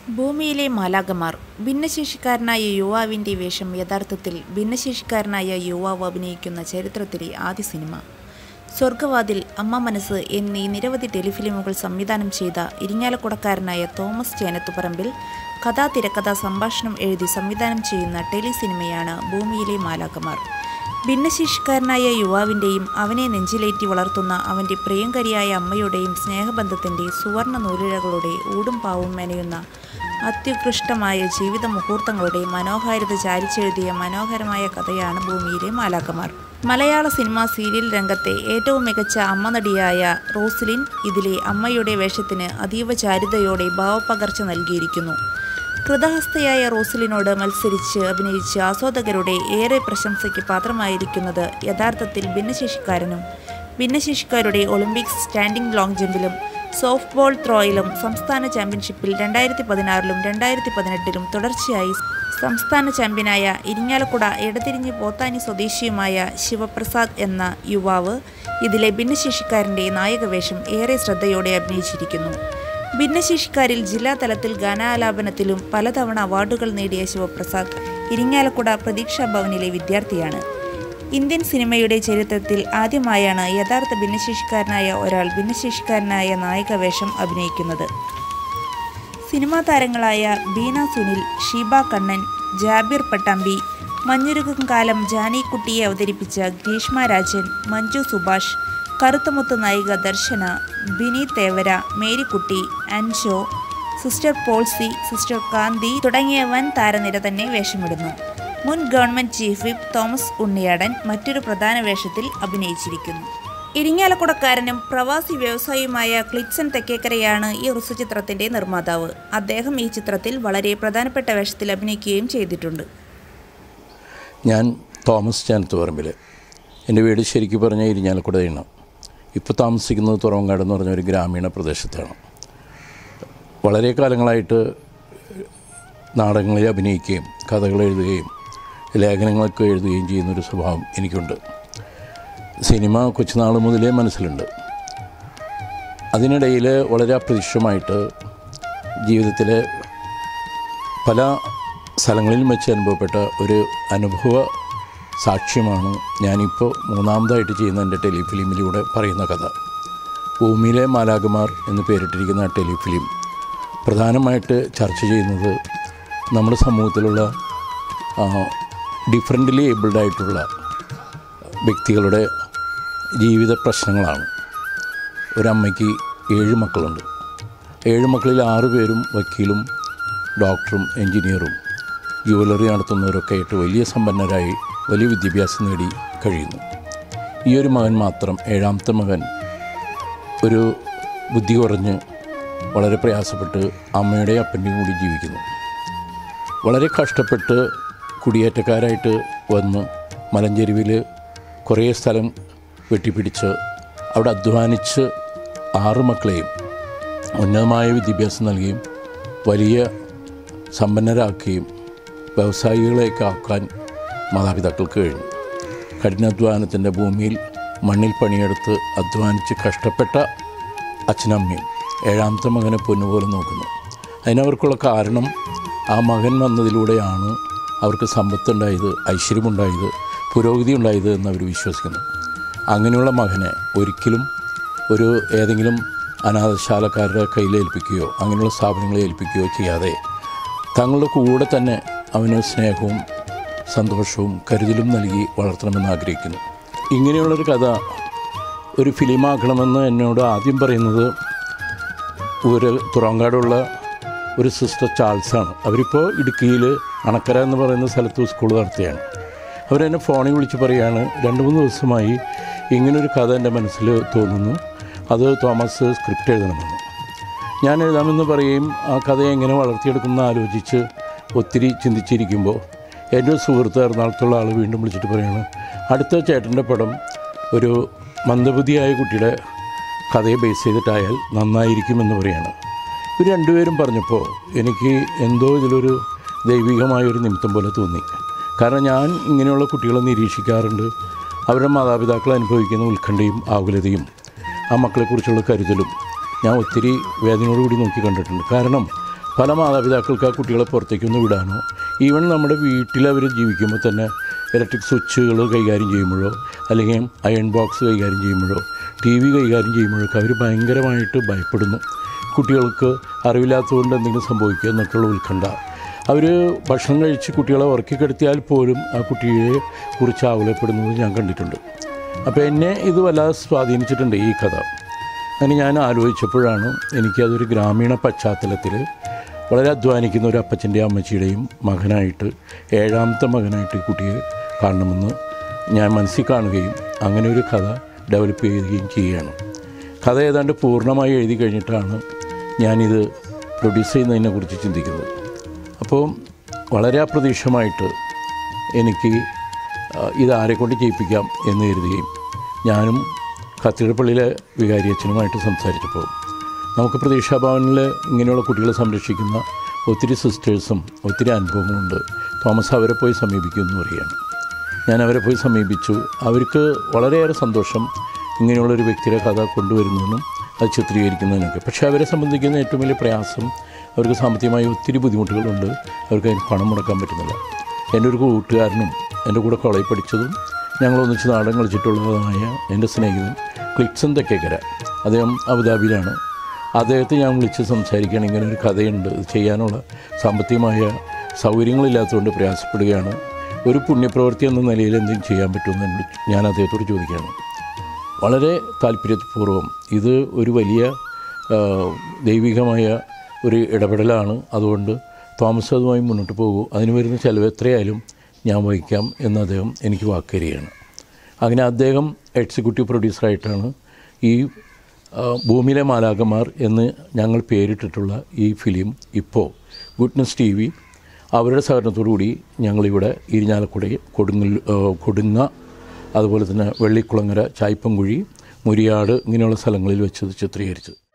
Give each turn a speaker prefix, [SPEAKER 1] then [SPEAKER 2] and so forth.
[SPEAKER 1] ഭൂമിയിലെ മാലാഖമാർ ഭിന്നശേഷിക്കാരനായ യുവാവിൻ്റെ വേഷം യഥാർത്ഥത്തിൽ ഭിന്നശേഷിക്കാരനായ യുവാവ് അഭിനയിക്കുന്ന ചരിത്രത്തിലെ ആദ്യ സിനിമ സ്വർഗവാതിൽ അമ്മ മനസ്സ് എന്നീ നിരവധി ടെലിഫിലിമുകൾ സംവിധാനം ചെയ്ത ഇരിങ്ങാലക്കുടക്കാരനായ തോമസ് ചേനത്തുപറമ്പിൽ കഥാ തിരക്കഥ സംഭാഷണം എഴുതി സംവിധാനം ചെയ്യുന്ന ടെലി സിനിമയാണ് ഭൂമിയിലെ മാലാഖമാർ ഭിന്നശേഷിക്കാരനായ യുവാവിൻ്റെയും അവനെ നെഞ്ചിലേറ്റി വളർത്തുന്ന അവൻ്റെ പ്രിയങ്കരിയായ അമ്മയുടെയും സ്നേഹബന്ധത്തിൻ്റെ സുവർണ നൂലിഴകളുടെ ഊടും പാവും മെനയുന്ന അത്യുത്കൃഷ്ടമായ ജീവിത മുഹൂർത്തങ്ങളുടെ മനോഹാരിത ചാരിച്ചെഴുതിയ മനോഹരമായ കഥയാണ് ഭൂമിയിലെ മാലാഖമാർ മലയാള സിനിമാ സീരിയൽ രംഗത്തെ ഏറ്റവും മികച്ച അമ്മ നടിയായ റോസ്ലിൻ ഇതിലെ അമ്മയുടെ വേഷത്തിന് അതീവ ചാരുതയോടെ ഭാവപ്പകർച്ച നൽകിയിരിക്കുന്നു കൃതഹസ്തയായ റോസ്ലിനോട് മത്സരിച്ച് അഭിനയിച്ച് ആസ്വാദകരുടെ ഏറെ പ്രശംസയ്ക്ക് പാത്രമായിരിക്കുന്നത് യഥാർത്ഥത്തിൽ ഭിന്നശേഷിക്കാരനും ഭിന്നശേഷിക്കാരുടെ ഒളിമ്പിക്സ് സ്റ്റാൻഡിംഗ് ലോങ് ജമ്പിലും സോഫ്റ്റ് ബോൾ ത്രോയിലും സംസ്ഥാന ചാമ്പ്യൻഷിപ്പിൽ രണ്ടായിരത്തി പതിനാറിലും രണ്ടായിരത്തി പതിനെട്ടിലും തുടർച്ചയായി സംസ്ഥാന ചാമ്പ്യനായ ഇരിങ്ങാലക്കുട ഇടതിരിഞ്ഞ് പോത്താനി സ്വദേശിയുമായ ശിവപ്രസാദ് എന്ന യുവാവ് ഇതിലെ ഭിന്നശേഷിക്കാരൻ്റെ നായകവേഷം ഏറെ ശ്രദ്ധയോടെ അഭിനയിച്ചിരിക്കുന്നു ഭിന്നശേഷിക്കാരിൽ ജില്ലാതലത്തിൽ ഗാനാലാപനത്തിലും പലതവണ അവാർഡുകൾ നേടിയ ശിവപ്രസാദ് ഇരിങ്ങാലക്കുട പ്രതീക്ഷാ ഭവനിലെ വിദ്യാർത്ഥിയാണ് ഇന്ത്യൻ സിനിമയുടെ ചരിത്രത്തിൽ ആദ്യമായാണ് യഥാർത്ഥ ഭിന്നശേഷിക്കാരനായ ഒരാൾ ഭിന്നശേഷിക്കാരനായ നായകവേഷം അഭിനയിക്കുന്നത് സിനിമാ താരങ്ങളായ ബീന സുനിൽ ഷീബ കണ്ണൻ ജാബിർ പട്ടാമ്പി മഞ്ഞുരുകം കാലം ജാനിക്കുട്ടിയെ അവതരിപ്പിച്ച ഗ്രീഷ്മ രാജൻ മഞ്ജു സുഭാഷ് കറുത്തമുത്ത് നായിക ദർശന ബിനി തേവര മേരിക്കുട്ടി അൻഷോ സിസ്റ്റർ പോൾസി സിസ്റ്റർ കാന്തി തുടങ്ങിയ വൻ താരനിര തന്നെ വേഷമിടുന്നു മുൻ government chief whip Thomas Unniyadan മറ്റൊരു പ്രധാന വേഷത്തിൽ അഭിനയിച്ചിരിക്കുന്നു ഇരിങ്ങാലക്കുടക്കാരനും പ്രവാസി വ്യവസായിയുമായ ക്ലിറ്റ്സൺ തെക്കേക്കരയാണ് ഈ ഹ്രസ്വചിത്രത്തിന്റെ നിർമ്മാതാവ് അദ്ദേഹം ഈ ചിത്രത്തിൽ വളരെ പ്രധാനപ്പെട്ട വേഷത്തിൽ അഭിനയിക്കുകയും ചെയ്തിട്ടുണ്ട്
[SPEAKER 2] ഞാൻ തോമസ് ചാനത്തുപറമ്പിൽ എൻ്റെ വീട് ശരിക്കും പറഞ്ഞാൽ ഇരിഞ്ഞാലക്കുടയാണ് ഇപ്പോൾ താമസിക്കുന്നത് തുറവങ്കാട് എന്ന് പറഞ്ഞ ഒരു ഗ്രാമീണ പ്രദേശത്താണ് വളരെ കാലങ്ങളായിട്ട് നാടകങ്ങളിൽ അഭിനയിക്കുകയും കഥകൾ എഴുതുകയും ലേഖനങ്ങളൊക്കെ എഴുതുകയും ചെയ്യുന്നൊരു സ്വഭാവം എനിക്കുണ്ട് സിനിമ കൊച്ചുനാൾ മുതലേ മനസ്സിലുണ്ട് അതിനിടയിൽ വളരെ അപ്രതീക്ഷിതമായിട്ട് ജീവിതത്തിലെ പല സ്ഥലങ്ങളിലും വെച്ച് അനുഭവപ്പെട്ട ഒരു അനുഭവ സാക്ഷ്യമാണ് ഞാനിപ്പോൾ മൂന്നാമതായിട്ട് ചെയ്യുന്ന എൻ്റെ ടെലിഫിലിമിലൂടെ പറയുന്ന കഥ ഭൂമിയിലെ മാലാകുമാർ എന്ന് പേരിട്ടിരിക്കുന്ന ആ ടെലിഫിലിം പ്രധാനമായിട്ട് ചർച്ച ചെയ്യുന്നത് നമ്മുടെ സമൂഹത്തിലുള്ള ഡിഫറൻ്റ്ലി ഏബിൾഡ് ആയിട്ടുള്ള വ്യക്തികളുടെ ജീവിത പ്രശ്നങ്ങളാണ് ഒരമ്മയ്ക്ക് ഏഴ് മക്കളുണ്ട് ഏഴ് മക്കളിൽ ആറ് പേരും വക്കീലും ഡോക്ടറും എൻജിനീയറും ജുവലറി നടത്തുന്നവരൊക്കെ ആയിട്ട് വലിയ സമ്പന്നരായി വലിയ വിദ്യാഭ്യാസം നേടി കഴിയുന്നു ഈ ഒരു മകൻ മാത്രം ഏഴാമത്തെ മകൻ ഒരു ബുദ്ധി കുറഞ്ഞ് വളരെ പ്രയാസപ്പെട്ട് അമ്മയുടെയും അപ്പൻ്റെയും കൂടി ജീവിക്കുന്നു വളരെ കഷ്ടപ്പെട്ട് കുടിയേറ്റക്കാരായിട്ട് വന്ന് മലഞ്ചെരുവിൽ കുറേ സ്ഥലം വെട്ടിപ്പിടിച്ച് അവിടെ അധ്വാനിച്ച് ആറ് മക്കളെയും ഉന്നതമായ വിദ്യാഭ്യാസം നൽകുകയും വലിയ സമ്പന്നരാക്കുകയും വ്യവസായികളെയൊക്കെ ആക്കാൻ മാതാപിതാക്കൾക്ക് കഴിഞ്ഞു കഠിനാധ്വാനത്തിൻ്റെ ഭൂമിയിൽ മണ്ണിൽ പണിയെടുത്ത് അധ്വാനിച്ച് കഷ്ടപ്പെട്ട അച്ഛനമ്മയും ഏഴാമത്തെ മകനെ പൊന്നുപോലെ നോക്കുന്നു അതിനവർക്കുള്ള കാരണം ആ മകൻ വന്നതിലൂടെയാണ് അവർക്ക് സമ്പത്തുണ്ടായത് ഐശ്വര്യമുണ്ടായത് പുരോഗതി ഉണ്ടായത് എന്ന് അവർ വിശ്വസിക്കുന്നു അങ്ങനെയുള്ള മകനെ ഒരിക്കലും ഒരു ഏതെങ്കിലും അനാഥശാലക്കാരുടെ കയ്യിൽ ഏൽപ്പിക്കുകയോ അങ്ങനെയുള്ള സ്ഥാപനങ്ങളെ ഏൽപ്പിക്കുകയോ ചെയ്യാതെ തങ്ങളുടെ കൂടെ തന്നെ അവന് സ്നേഹവും സന്തോഷവും കരുതലും നൽകി വളർത്തണമെന്ന് ആഗ്രഹിക്കുന്നു ഇങ്ങനെയുള്ളൊരു കഥ ഒരു ഫിലിമാക്കണമെന്ന് എന്നോട് ആദ്യം പറയുന്നത് ഒരു തുറങ്കാടുള്ള ഒരു സിസ്റ്റർ ചാൾസാണ് അവരിപ്പോൾ ഇടുക്കിയിൽ അണക്കര എന്ന് പറയുന്ന സ്ഥലത്ത് സ്കൂൾ നടത്തുകയാണ് അവരെന്നെ ഫോണിൽ വിളിച്ച് പറയുകയാണ് രണ്ട് മൂന്ന് ദിവസമായി ഇങ്ങനൊരു കഥ എൻ്റെ മനസ്സിൽ തോന്നുന്നു അത് തോമസ് സ്ക്രിപ്റ്റ് എഴുതണമെന്ന് ഞാൻ എഴുതാമെന്ന് പറയുകയും ആ കഥയെ എങ്ങനെ വളർത്തിയെടുക്കുമെന്ന് ആലോചിച്ച് ഒത്തിരി ചിന്തിച്ചിരിക്കുമ്പോൾ എൻ്റെ ഒരു സുഹൃത്ത് എറണാകുളത്തുള്ള ആൾ വീണ്ടും വിളിച്ചിട്ട് പറയുകയാണ് അടുത്ത ചേട്ടൻ്റെ പടം ഒരു മന്ദബുദ്ധിയായ കുട്ടിയുടെ കഥയെ ബേസ് ചെയ്തിട്ടായാൽ നന്നായിരിക്കുമെന്ന് പറയാണ് ഇവർ രണ്ടുപേരും പറഞ്ഞപ്പോൾ എനിക്ക് എന്തോ ഇതിലൊരു ദൈവികമായൊരു നിമിത്തം പോലെ തോന്നി കാരണം ഞാൻ ഇങ്ങനെയുള്ള കുട്ടികളെ നിരീക്ഷിക്കാറുണ്ട് അവരുടെ മാതാപിതാക്കൾ അനുഭവിക്കുന്ന ഉത്കണ്ഠയും ആകുലതയും ആ മക്കളെക്കുറിച്ചുള്ള കരുതലും ഞാൻ ഒത്തിരി വേദനയോടുകൂടി നോക്കി കണ്ടിട്ടുണ്ട് കാരണം പല മാതാപിതാക്കൾക്ക് ആ കുട്ടികളെ പുറത്തേക്കൊന്ന് വിടാനോ ഈവൻ നമ്മുടെ വീട്ടിൽ അവർ ജീവിക്കുമ്പോൾ തന്നെ ഇലക്ട്രിക് സ്വിച്ചുകൾ കൈകാര്യം ചെയ്യുമ്പോഴോ അല്ലെങ്കിൽ അയൺ ബോക്സ് കൈകാര്യം ചെയ്യുമ്പോഴോ ടി വി കൈകാര്യം ചെയ്യുമ്പോഴൊക്കെ അവർ ഭയങ്കരമായിട്ട് ഭയപ്പെടുന്നു കുട്ടികൾക്ക് അറിവില്ലാത്തതുകൊണ്ട് എന്തെങ്കിലും സംഭവിക്കുക എന്നൊക്കെയുള്ള ഉത്കണ്ഠ അവർ ഭക്ഷണം കഴിച്ച് കുട്ടികളെ ഉറക്കി കിടത്തിയാൽ പോലും ആ കുട്ടിയെ കുറിച്ച് ആകുലപ്പെടുന്നത് ഞാൻ കണ്ടിട്ടുണ്ട് അപ്പോൾ എന്നെ ഇത് വല്ലാതെ സ്വാധീനിച്ചിട്ടുണ്ട് ഈ കഥ അങ്ങനെ ഞാൻ ആലോചിച്ചപ്പോഴാണ് എനിക്കതൊരു ഗ്രാമീണ പശ്ചാത്തലത്തിൽ വളരെ അധ്വാനിക്കുന്ന ഒരു അപ്പച്ചൻ്റെയും അമ്മച്ചിയുടെയും മകനായിട്ട് ഏഴാമത്തെ മകനായിട്ട് ഈ കുട്ടിയെ കാണണമെന്ന് ഞാൻ മനസ്സിൽ കാണുകയും അങ്ങനെ ഒരു കഥ ഡെവലപ്പ് ചെയ്യുകയും ചെയ്യുകയാണ് കഥ ഏതാണ്ട് പൂർണ്ണമായി എഴുതി കഴിഞ്ഞിട്ടാണ് ഞാനിത് പ്രൊഡ്യൂസ് ചെയ്യുന്നതിനെക്കുറിച്ച് ചിന്തിക്കുന്നത് അപ്പോൾ വളരെ അപ്രതീക്ഷിതമായിട്ട് എനിക്ക് ആ, ഇത് ആരെ കൊണ്ട് ചെയ്യിപ്പിക്കാം എന്ന് കരുതുകയും ഞാനും കത്തീഡ്രപ്പള്ളിയിലെ വികാരി അച്ഛനുമായിട്ട് സംസാരിച്ചപ്പോൾ നമുക്ക് പ്രതീക്ഷാഭവനിൽ ഇങ്ങനെയുള്ള കുട്ടികളെ സംരക്ഷിക്കുന്ന ഒത്തിരി സിസ്റ്റേഴ്സും ഒത്തിരി അനുഭവങ്ങളുണ്ട് തോമസ് അവരെ പോയി സമീപിക്കുമെന്ന് പറയുകയാണ് ഞാൻ അവരെ പോയി സമീപിച്ചു അവർക്ക് വളരെയേറെ സന്തോഷം ഇങ്ങനെയുള്ളൊരു വ്യക്തിയുടെ കഥ കൊണ്ടുവരുന്നതിനും അത് ചിത്രീകരിക്കുന്നതിനൊക്കെ പക്ഷേ അവരെ സംബന്ധിക്കുന്ന ഏറ്റവും വലിയ പ്രയാസം അവർക്ക് സാമ്പത്തികമായി ഒത്തിരി ബുദ്ധിമുട്ടുകളുണ്ട് അവർക്ക് അതിന് പണം മുടക്കാൻ പറ്റുന്നില്ല എൻ്റെ ഒരു കൂട്ടുകാരനും എൻ്റെ കൂടെ കോളേജിൽ പഠിച്ചതും ഞങ്ങൾ ഒന്നിച്ച് നാടൻ കളിച്ചിട്ടുള്ളതുമായ എൻ്റെ സ്നേഹിതൻ ക്ലിക്സൺ തെക്കേക്കര അദ്ദേഹം അബുദാബിയിലാണ് അദ്ദേഹത്തെ ഞാൻ വിളിച്ച് സംസാരിക്കുകയാണ് ഇങ്ങനെ ഒരു കഥയുണ്ട് ഇത് ചെയ്യാനുള്ള സാമ്പത്തികമായ സൗകര്യങ്ങളില്ലാത്തതുകൊണ്ട് പ്രയാസപ്പെടുകയാണ് ഒരു പുണ്യപ്രവൃത്തി എന്ന നിലയിൽ എന്തെങ്കിലും ചെയ്യാൻ പറ്റുമെന്ന് എന്നോട് ഞാൻ അദ്ദേഹത്തോട് ചോദിക്കുകയാണ് വളരെ താല്പര്യപൂർവ്വം ഇത് ഒരു വലിയ ആ, ദൈവികമായ ഒരു ഇടപെടലാണ് അതുകൊണ്ട് തോമസ് അതുമായി മുന്നോട്ട് പോകൂ അതിന് വരുന്ന ചിലവ് എത്രയായാലും ഞാൻ വഹിക്കാം എന്ന് അദ്ദേഹം എനിക്ക് വാക്കുതരികയാണ് അങ്ങനെ അദ്ദേഹം എക്സിക്യൂട്ടീവ് പ്രൊഡ്യൂസറായിട്ടാണ് ഈ ആ, ഭൂമിയിലെ മാലാകമാർ എന്ന് ഞങ്ങൾ പേരിട്ടിട്ടുള്ള ഈ ഫിലിം ഇപ്പോൾ ഗുഡ്നസ് ടി വി അവരുടെ സഹകരണത്തോടു കൂടി ഞങ്ങളിവിടെ ഇരിഞ്ഞാലക്കുട കൊടുങ്ങൽ ആ, കൊടുങ്ങ അതുപോലെ തന്നെ വെള്ളിക്കുളങ്ങര ചായ്പൻകുഴി മുരിയാട് ഇങ്ങനെയുള്ള സ്ഥലങ്ങളിൽ വെച്ച് ഇത് ചിത്രീകരിച്ചത്